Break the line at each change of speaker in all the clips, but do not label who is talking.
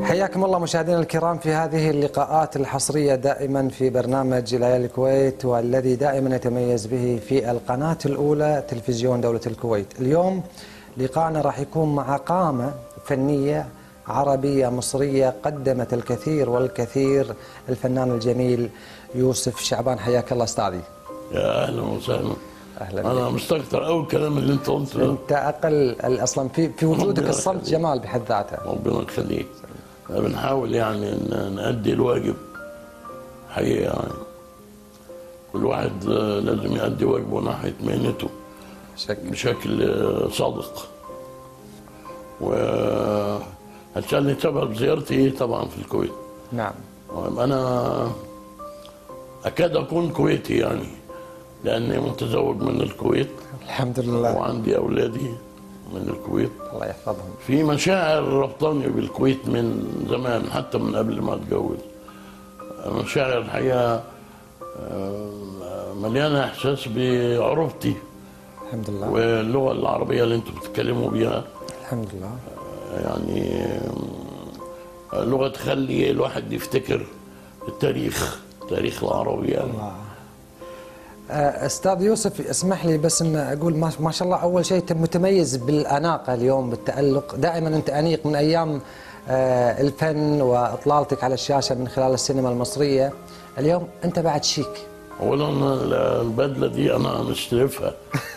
حياكم الله مشاهدينا الكرام في هذه اللقاءات الحصرية دائما في برنامج ليالي الكويت والذي دائما يتميز به في القناة الأولى تلفزيون دولة الكويت اليوم لقاءنا راح يكون مع قامة فنية عربية مصرية قدمت الكثير والكثير الفنان الجميل يوسف شعبان حياك الله أستاذي
يا اهلا وسهلا
أهلا
انا
بك.
مستكتر قوي الكلام اللي انت قلته ده
أنت أقل أصلا في, في وجودك
ربنا
الصمت
يخليك.
جمال بحد ذاته
ربنا يخليك احنا بنحاول يعني ان نأدي الواجب حقيقة يعني كل واحد آه، لازم يأدي واجبه ناحية مهنته
شك
بشكل آه، صادق و هتسألني سبب زيارتي ايه طبعا في الكويت
نعم
انا اكاد اكون كويتي يعني لاني متزوج من الكويت
الحمد لله
وعندي اولادي من الكويت
الله يحفظهم
في مشاعر ربطاني بالكويت من زمان حتى من قبل ما اتجوز مشاعر الحقيقه آه، مليانه احساس بعروبتي
الحمد لله
واللغه العربيه اللي انتم بتتكلموا بيها
الحمد لله
يعني آه، لغه تخلي الواحد يفتكر التاريخ التاريخ العربي يعني
آه، استاذ يوسف اسمح لي بس ان اقول ما ما شاء الله اول شيء انت متميز بالاناقه اليوم بالتالق دائما انت انيق من ايام آه، الفن واطلالتك على الشاشه من خلال السينما المصريه اليوم انت بعد شيك
اولا البدله دي انا مستلفها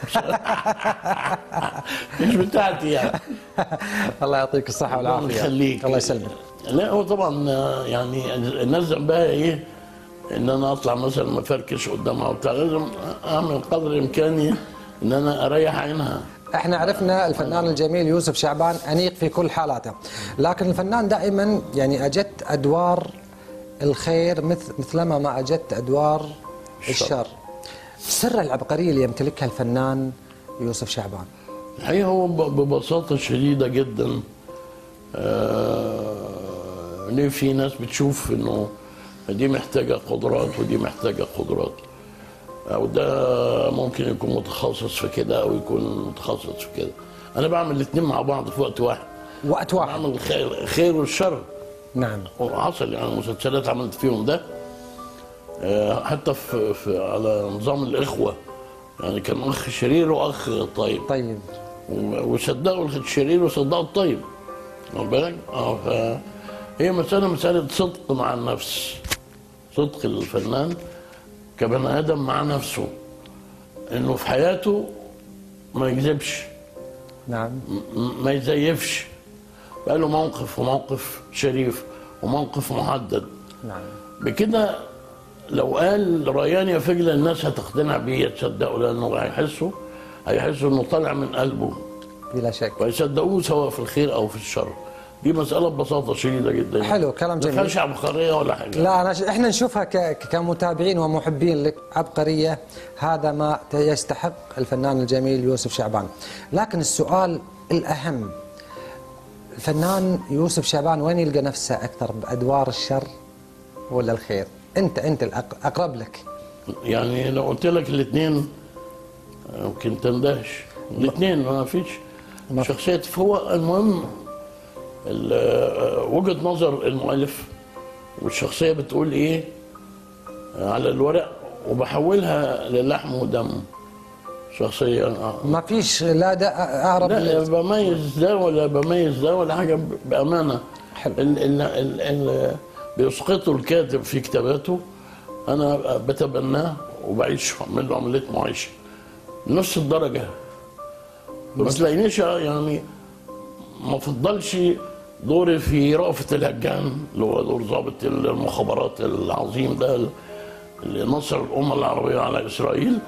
مش بتاعتي يعني
الله يعطيك الصحه
الله
والعافيه
يخليك
الله يسلمك
لا هو طبعا يعني الناس ذنبها ايه ان انا اطلع مثلا مفركش قدامها وبتاع لازم اعمل قدر امكاني ان انا اريح عينها
احنا عرفنا الفنان الجميل يوسف شعبان انيق في كل حالاته لكن الفنان دائما يعني اجت ادوار الخير مثل مثلما ما اجت ادوار
الشر.
الشر سر العبقريه اللي يمتلكها الفنان يوسف شعبان
الحقيقه هو ب- ببساطه شديده جدا آه ليه في ناس بتشوف انه دي محتاجه قدرات ودي محتاجه قدرات او ده ممكن يكون متخصص في كده او يكون متخصص في كده انا بعمل الاثنين مع بعض في وقت واحد
وقت واحد
بعمل الخير الخير والشر
نعم
وحصل يعني مسلسلات عملت فيهم ده آه، حتى في, في على نظام الاخوه يعني كان اخ شرير واخ طيب
طيب
و- وصدقوا الشرير وصدقوا الطيب واخد بالك؟ اه فهي مسألة مسألة صدق مع النفس صدق الفنان كبني آدم مع نفسه إنه في حياته ما يكذبش
نعم
م- ما يزيفش بقى له موقف وموقف شريف وموقف محدد
نعم
بكده لو قال ريان يا فجل الناس هتقتنع بيه تصدقوا لانه هيحسوا هيحسوا انه طالع من قلبه
بلا شك
ويصدقوه سواء في الخير او في الشر دي مساله ببساطه شديده جدا
حلو، كلام
ما
جميل.
فيهاش عبقريه ولا حاجه
لا أنا ش... احنا نشوفها ك... ك- كمتابعين ومحبين لك عبقريه هذا ما ت- يستحق الفنان الجميل يوسف شعبان لكن السؤال الاهم الفنان يوسف شعبان وين يلقى نفسه اكثر بادوار الشر ولا الخير انت انت الاقرب لك
يعني لو قلت لك الاثنين يمكن تندهش الاثنين ما فيش
ما في-
شخصيه هو المهم ال- وجهه نظر المؤلف والشخصيه بتقول ايه على الورق وبحولها للحم ودم شخصيه
ما فيش لا ده اقرب
لا
لك.
بميز ده ولا بميز ده ولا حاجه ب- بامانه
حلو.
ال ال ال ال بيسقطه الكاتب في كتاباته انا بتبناه وبعيش اعمل له عمليه معايشه نفس الدرجه ما تلاقينيش يعني ما فضلش دوري في رأفت الهجان اللي هو دور ضابط المخابرات العظيم ده اللي نصر الأمة العربية على إسرائيل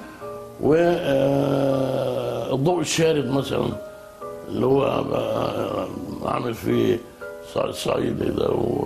والضوء الشارد مثلا اللي هو آه، عامل فيه صع- الصعيدي ده و,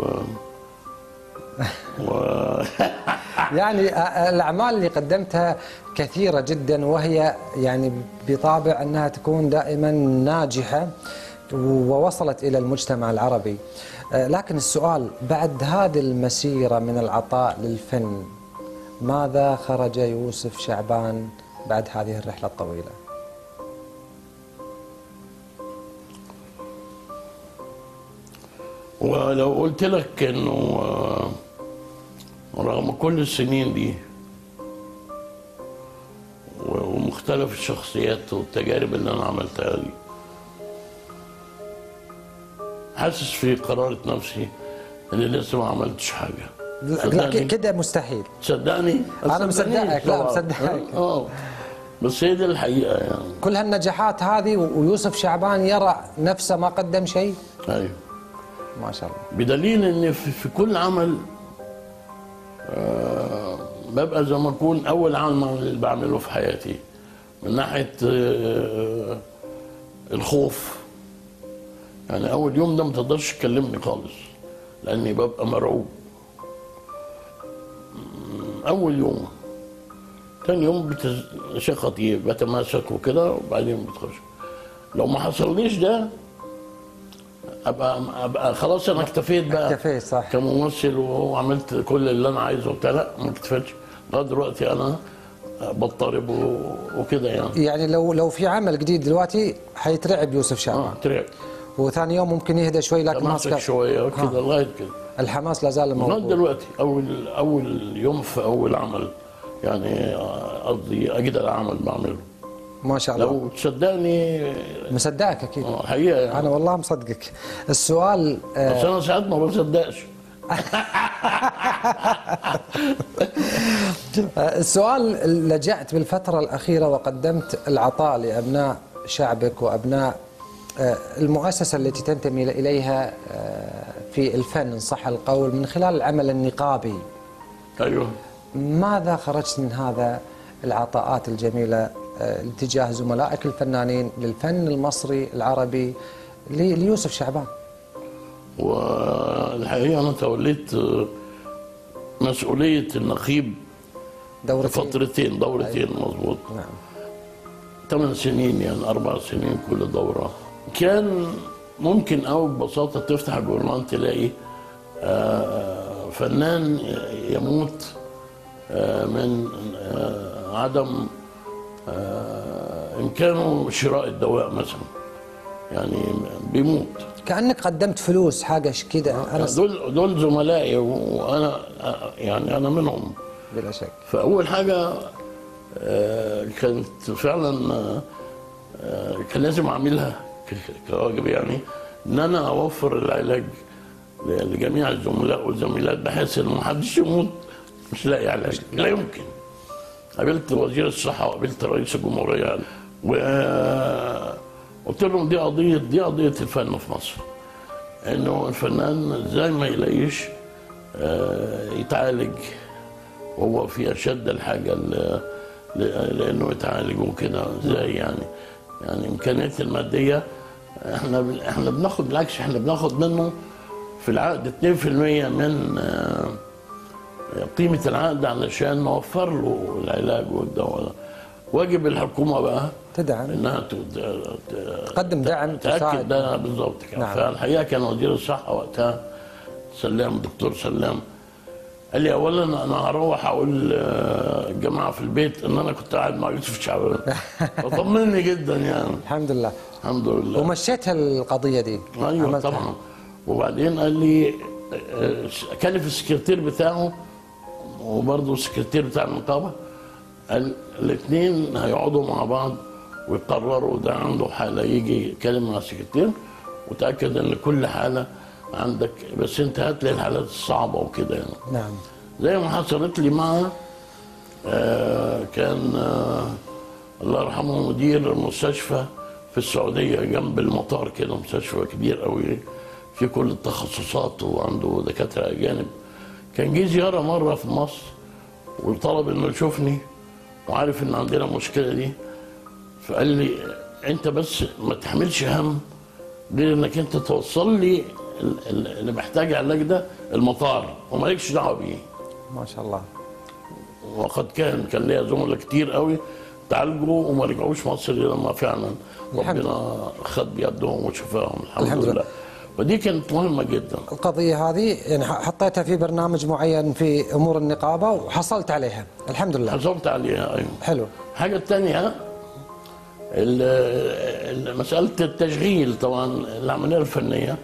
و...
يعني أ- الاعمال اللي قدمتها كثيره جدا وهي يعني بطابع انها تكون دائما ناجحه ووصلت الى المجتمع العربي أه، لكن السؤال بعد هذه المسيره من العطاء للفن ماذا خرج يوسف شعبان بعد هذه الرحله الطويله
ولو قلت لك انه آه، رغم كل السنين دي و- ومختلف الشخصيات والتجارب اللي انا عملتها دي حاسس في قرارة نفسي اني لسه ما عملتش حاجه
لا لا،
صدقني؟
كده مستحيل
تصدقني
أنا
صدقنيش
مصدقك، لا،
طبعاً.
مصدقك.
اه بس هي دي الحقيقه يعني
كل هالنجاحات هذه و- ويوسف شعبان يرى نفسه ما قدم شيء
ايوه
ما شاء الله
بدليل ان في, في كل عمل آه ببقى زي ما اكون اول عمل بعمله في حياتي من ناحيه آه الخوف يعني اول يوم ده ما تقدرش تكلمني خالص لاني ببقى مرعوب م- اول يوم تاني يوم بتز... ثقتي بتماسك وكده وبعدين بتخش لو ما حصليش ده ابقى ابقى خلاص انا اكتفيت بقى
اكتفيت، صح.
كممثل وعملت كل اللي انا عايزه وبتاع لا ما اكتفيتش لغايه دلوقتي انا بضطرب و- وكده يعني
يعني لو لو في عمل جديد دلوقتي حيترعب يوسف شعبان
اه ترعب
وثاني يوم ممكن يهدى شوي لكن ما
تماسك
أذكر-
شويه وكده
ها.
لغايه كده
الحماس لا زال
لغايه
موجود
دلوقتي اول اول يوم في اول عمل يعني آه، قصدي اجد العمل بعمله
ما شاء الله
لو تصدقني
مصدقك اكيد
آه، حقيقه يعني
انا والله مصدقك السؤال آه،
بس انا ساعات ما بصدقش
السؤال لجأت بالفترة الأخيرة وقدمت العطاء لأبناء شعبك وأبناء آه، المؤسسة التي تنتمي إليها آه، في الفن إن صح القول من خلال العمل النقابي
ايوه
ماذا خرجت من هذا العطاءات الجميلة آه، تجاه زملائك الفنانين للفن المصري العربي لي- ليوسف شعبان
والحقيقه انا توليت آه، مسؤوليه النقيب
دورتين
فترتين دورتين مظبوط
نعم
ثمان سنين يعني اربع سنين كل دوره كان ممكن او ببساطه تفتح الجورنال تلاقي آه، فنان يموت آه، من آه، عدم آه، امكانه شراء الدواء مثلا يعني بيموت
كأنك قدمت فلوس حاجة ش- كده أنا س-
دول دول زملائي وانا آه، يعني انا منهم
بلا شك
فاول حاجه آه، كانت فعلا آه، آه، كان لازم اعملها ك- كواجب يعني ان انا اوفر العلاج ل- لجميع الزملاء والزميلات بحيث ان ما حدش يموت مش لاقي علاج لا يمكن قابلت وزير الصحه وقابلت رئيس الجمهوريه وقلت لهم دي قضيه دي قضيه الفن في مصر انه الفنان ازاي ما يلاقيش آه، يتعالج وهو في اشد الحاجه ل- ل- لانه يتعالج وكده ازاي يعني يعني امكانيات الماديه احنا بن- احنا بناخد بالعكس احنا بناخد منه في العقد 2% من آه، قيمه العقد علشان نوفر له العلاج والدواء ده. واجب الحكومه بقى
تدعم
انها ت- ت-
تقدم دعم
تاكد
تساعد
ده بالظبط كده
نعم.
نعم. فالحقيقه كان وزير الصحه وقتها سلام دكتور سلام قال لي اولا انا هروح اقول آه، الجماعه في البيت ان انا كنت قاعد مع يوسف شعبان فطمني جدا يعني
الحمد لله
الحمد لله
ومشيت القضية دي
ايوه
عملتها.
طبعا وبعدين قال لي آه، كلف السكرتير بتاعه وبرضه السكرتير بتاع النقابه قال الاثنين هيقعدوا مع بعض ويقرروا ده عنده حاله يجي يتكلم مع السكرتير وتاكد ان كل حاله عندك بس انت هات لي الحالات الصعبه وكده يعني
نعم
زي ما حصلت لي مع آه، كان آه، الله يرحمه مدير مستشفى في السعودية جنب المطار كده مستشفى كبير قوي في كل التخصصات وعنده دكاترة أجانب كان جه زيارة مرة في مصر وطلب إنه يشوفني وعارف إن عندنا المشكلة دي فقال لي أنت بس ما تحملش هم غير إنك أنت توصل لي ال- ال- اللي محتاج علاج ده المطار ومالكش دعوة بيه
ما شاء الله
وقد كان كان ليا زملاء كتير قوي تعالجوا وما رجعوش مصر إلا لما فعلا
الحمد
ربنا خد بيدهم وشفاهم الحمد,
الحمد
لله.
لله.
ودي كانت مهمه جدا
القضية هذه يعني ح- حطيتها في برنامج معين في أمور النقابة وحصلت عليها الحمد لله
حصلت عليها ايوه
حلو
الحاجه الثانيه مساله التشغيل طبعا العمليه الفنيه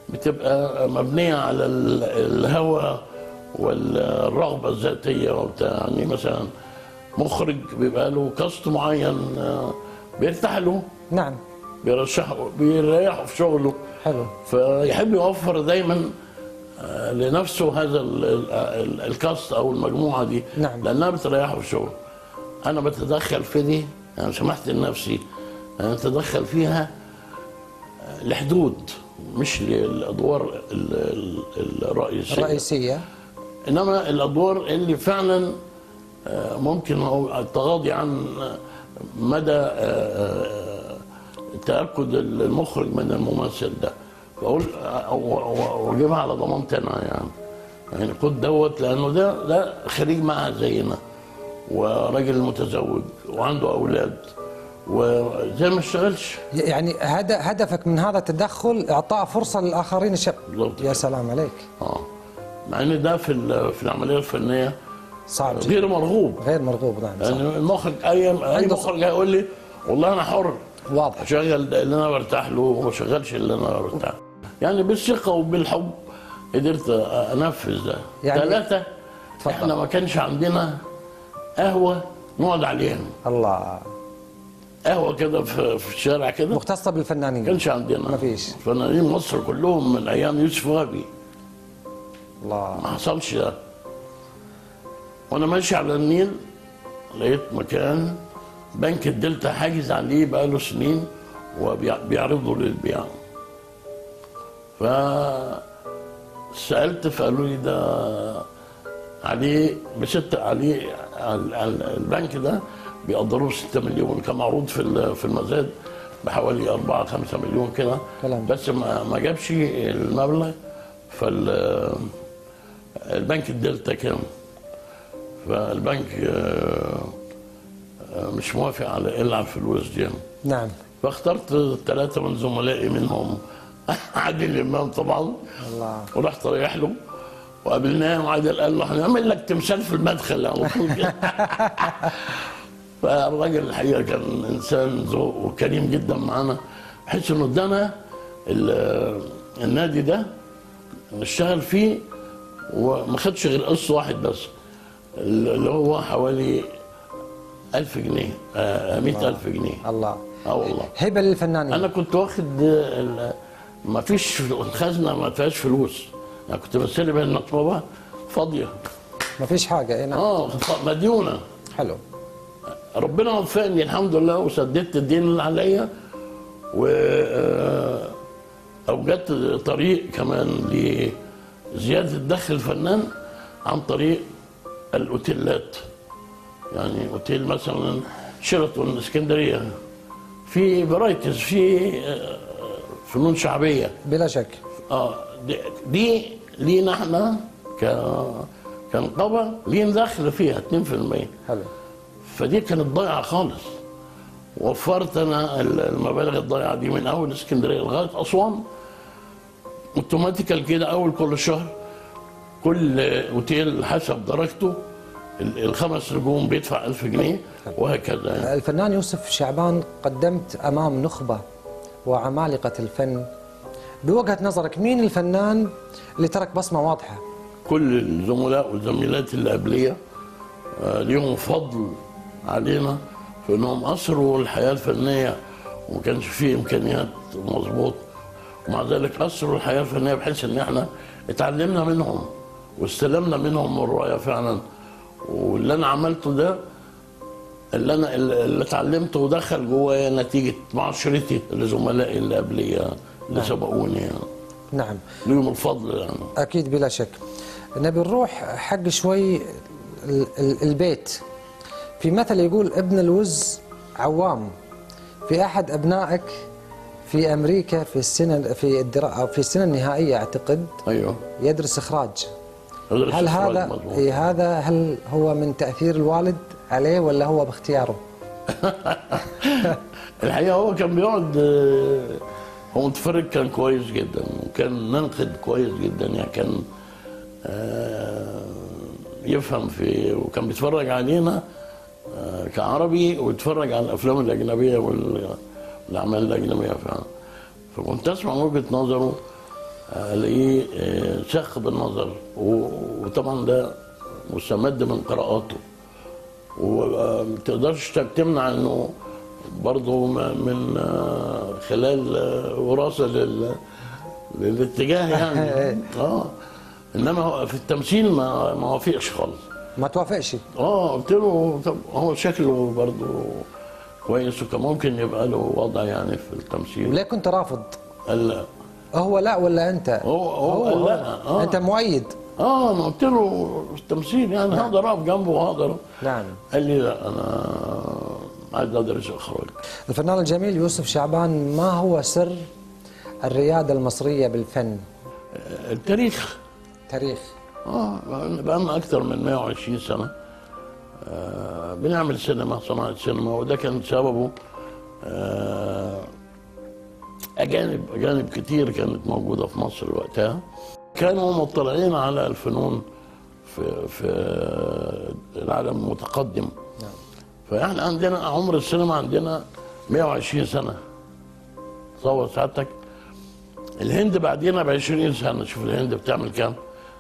بتبقى مبنيه على ال- الهوى والرغبه الذاتيه وبتاع يعني مثلا مخرج بيبقى له كاست معين آه، بيرتاح له
نعم
بيرشحه بيريحه في شغله
حلو
فيحب يوفر دايما آه، لنفسه هذا ال- ال- ال- الكاست او المجموعه دي
نعم.
لانها بتريحه في شغله انا بتدخل في دي انا سمحت لنفسي انا اتدخل فيها آه، لحدود مش للادوار ال- ال- الرئيسيه
الرئيسية
انما الادوار اللي فعلا آه، ممكن هو التغاضي عن مدى آه، آه، تاكد المخرج من الممثل ده فاقول آه، و- و- واجيبها على ضمانتي انا يعني يعني خد دوت لانه ده ده خريج معهد زينا وراجل متزوج وعنده اولاد وزي ما اشتغلش
يعني هد- هدفك من هذا التدخل إعطاء فرصة للآخرين الشب
بالضبط
يا
كده.
سلام عليك
اه مع ان ده في ال- في العمليه الفنيه
صعب جدا
غير مرغوب
غير مرغوب نعم صح.
يعني المخرج اي اي
عنده
مخرج هيقول لي والله انا حر
واضح
اشغل اللي انا برتاح له وما اشغلش اللي انا برتاح له. يعني بالثقه وبالحب قدرت انفذ ده
يعني-
ثلاثه
اتفضل.
احنا ما كانش عندنا قهوه نقعد عليها
الله
قهوه كده في, في الشارع كده ما
مختصة بالفنانين
كانش عندنا
ما فيش.
فنانين مصر كلهم من ايام يوسف وهبي
الله
ما حصلش ده وانا ماشي على النيل لقيت مكان بنك الدلتا حاجز عليه بقاله سنين وبيعرضه للبيع ف سالت فقالوا لي ده عليه بست عليه على- على البنك ده بيقدروه 6 مليون كان معروض في ال- في المزاد بحوالي 4 5 مليون كده
كلام.
بس ما ما جابش المبلغ فال البنك الدلتا كام فالبنك آه، آه، مش موافق على الا على الفلوس دي
نعم
فاخترت ثلاثة من زملائي منهم عادل إمام طبعا
الله
ورحت رايح له وقابلناه وعادل قال له هنعمل لك تمثال في المدخل على طول كده فالراجل الحقيقه كان انسان ذوق وكريم جدا معانا بحيث انه ادانا ال- النادي ده نشتغل فيه وما خدش غير قسط واحد بس اللي هو حوالي ألف جنيه آه، مئة ألف جنيه
الله
اه والله
هبة للفنانين
انا كنت واخد ال- ما فيش الخزنه ما فيهاش فلوس انا كنت بستلم المطبعه فاضيه
ما فيش حاجة إيه نعم
اه ف- مديونه
حلو
ربنا وفقني الحمد لله وسددت الدين اللي عليا و آه، اوجدت طريق كمان لزياده دخل الفنان عن طريق الاوتيلات يعني اوتيل مثلا شيراتون اسكندريه في فرايتيز في آه، فنون شعبيه
بلا شك
اه دي, دي لينا احنا ك كنقابه لينا دخل فيها 2%
حلو
فدي كانت ضايعه خالص وفرت انا المبالغ الضايعه دي من اول اسكندريه لغايه اسوان اوتوماتيكال كده اول كل شهر كل اوتيل حسب درجته ال- الخمس نجوم بيدفع 1000 جنيه وهكذا يعني.
الفنان يوسف شعبان قدمت أمام نخبة وعمالقة الفن بوجهة نظرك مين الفنان اللي ترك بصمة واضحة
كل الزملاء والزميلات اللي قبليه آه، ليهم فضل علينا في انهم اثروا الحياه الفنيه وما كانش فيه امكانيات مظبوط ومع ذلك اثروا الحياه الفنيه بحيث ان احنا اتعلمنا منهم واستلمنا منهم الرؤيه فعلا واللي انا عملته ده اللي انا اللي اتعلمته ودخل جوايا نتيجه معاشرتي لزملائي اللي قبليه اللي سبقوني يعني
نعم
ليهم الفضل يعني
أكيد بلا شك نبي نروح حق شوي ال- ال- البيت في مثل يقول ابن الوز عوام في أحد أبنائك في أمريكا في السنة في الدرا أو في السنة النهائية أعتقد
ايوه
يدرس إخراج
هذا
هل
الاستخراج
هذا
مظبوط.
إيه هذا هل هو من تأثير الوالد عليه ولا هو باختياره؟
الحقيقه هو كان بيقعد آه، هو متفرج كان كويس جدا وكان ننقد كويس جدا يعني كان آه، يفهم في وكان بيتفرج علينا آه، كعربي ويتفرج على الافلام الاجنبيه وال- والاعمال الاجنبيه فعلا فكنت اسمع من وجهه نظره الاقيه آه، شخ بالنظر و- وطبعا ده مستمد من قراءاته وما تقدرش تمنع انه برضه م- من آه، خلال آه، وراثه لل للاتجاه يعني اه انما هو في التمثيل ما ما وافقش خالص
ما توافقش
اه قلت له طب هو شكله برضه كويس وكان ممكن يبقى له وضع يعني في التمثيل
وليه كنت رافض
قال لا
هو لا ولا انت
هو هو قال لا اه
انت مؤيد
اه انا قلت له التمثيل يعني هقدر اقف جنبه وهقدر
نعم
قال لي لا انا عايز ادرس اخراج
الفنان الجميل يوسف شعبان ما هو سر الريادة المصرية بالفن
التاريخ
تاريخ
اه بقى لنا اكثر من 120 سنه آه بنعمل سينما صناعه سينما وده كان سببه آه اجانب اجانب كتير كانت موجوده في مصر وقتها كانوا مطلعين على الفنون في في العالم المتقدم
نعم.
فاحنا عندنا عمر السينما عندنا 120 سنه تصور سعادتك الهند بعدينا ب 20 سنه شوف الهند بتعمل كام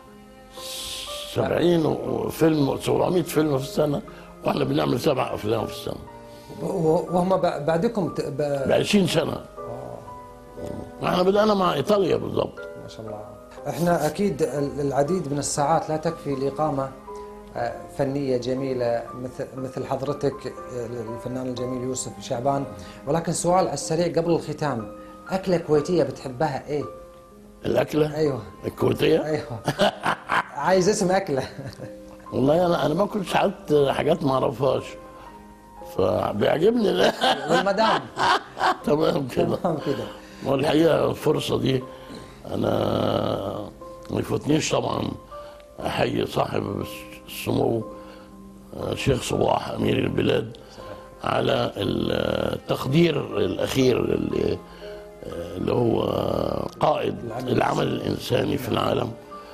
70 وفيلم 700 فيلم في السنه واحنا بنعمل سبع افلام في السنه
و- وهم ب- بعدكم ت- ب...
ب 20 سنه احنا بدانا مع ايطاليا بالضبط
ما شاء الله احنا اكيد ال- العديد من الساعات لا تكفي لاقامه آه، فنيه جميله مثل مثل حضرتك آه، الفنان الجميل يوسف شعبان ولكن سؤال على السريع قبل الختام اكله كويتيه بتحبها ايه؟
الاكله
ايوه
الكويتيه
ايوه عايز اسم اكله
والله انا انا باكل ساعات حاجات ما اعرفهاش فبيعجبني ده
والمدام
تمام كده
تمام كده
والحقيقه الفرصه دي انا ما يفوتنيش طبعا احيي صاحب السمو الشيخ صباح امير البلاد على التقدير الاخير اللي اللي هو قائد العمل الانساني في العالم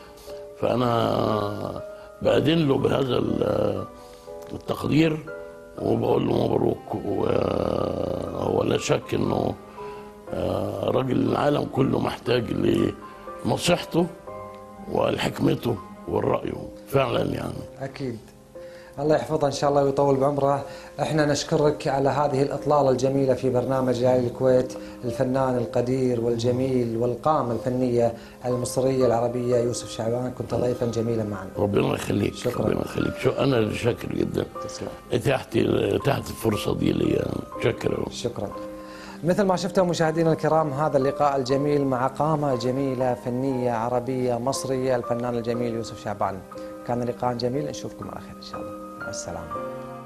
فانا بأدين له بهذا ال- التقدير وبقول له مبروك وهو لا شك انه آه، راجل العالم كله محتاج لنصيحته ولحكمته والرأي فعلا يعني
اكيد الله يحفظه ان شاء الله ويطول بعمره احنا نشكرك على هذه الاطلاله الجميله في برنامج ليالي الكويت الفنان القدير والجميل والقامه الفنيه المصريه العربيه يوسف شعبان كنت ضيفا جميلا معنا
ربنا يخليك
شكراً.
ربنا يخليك شو انا اللي شاكر جدا
تسلم
اتاحت اتاحت الفرصه دي ليا شكرا
شكرا مثل ما شفتوا مشاهدينا الكرام هذا اللقاء الجميل مع قامة جميلة فنية عربية مصرية الفنان الجميل يوسف شعبان كان لقاء جميل نشوفكم على خير إن شاء الله مع السلامة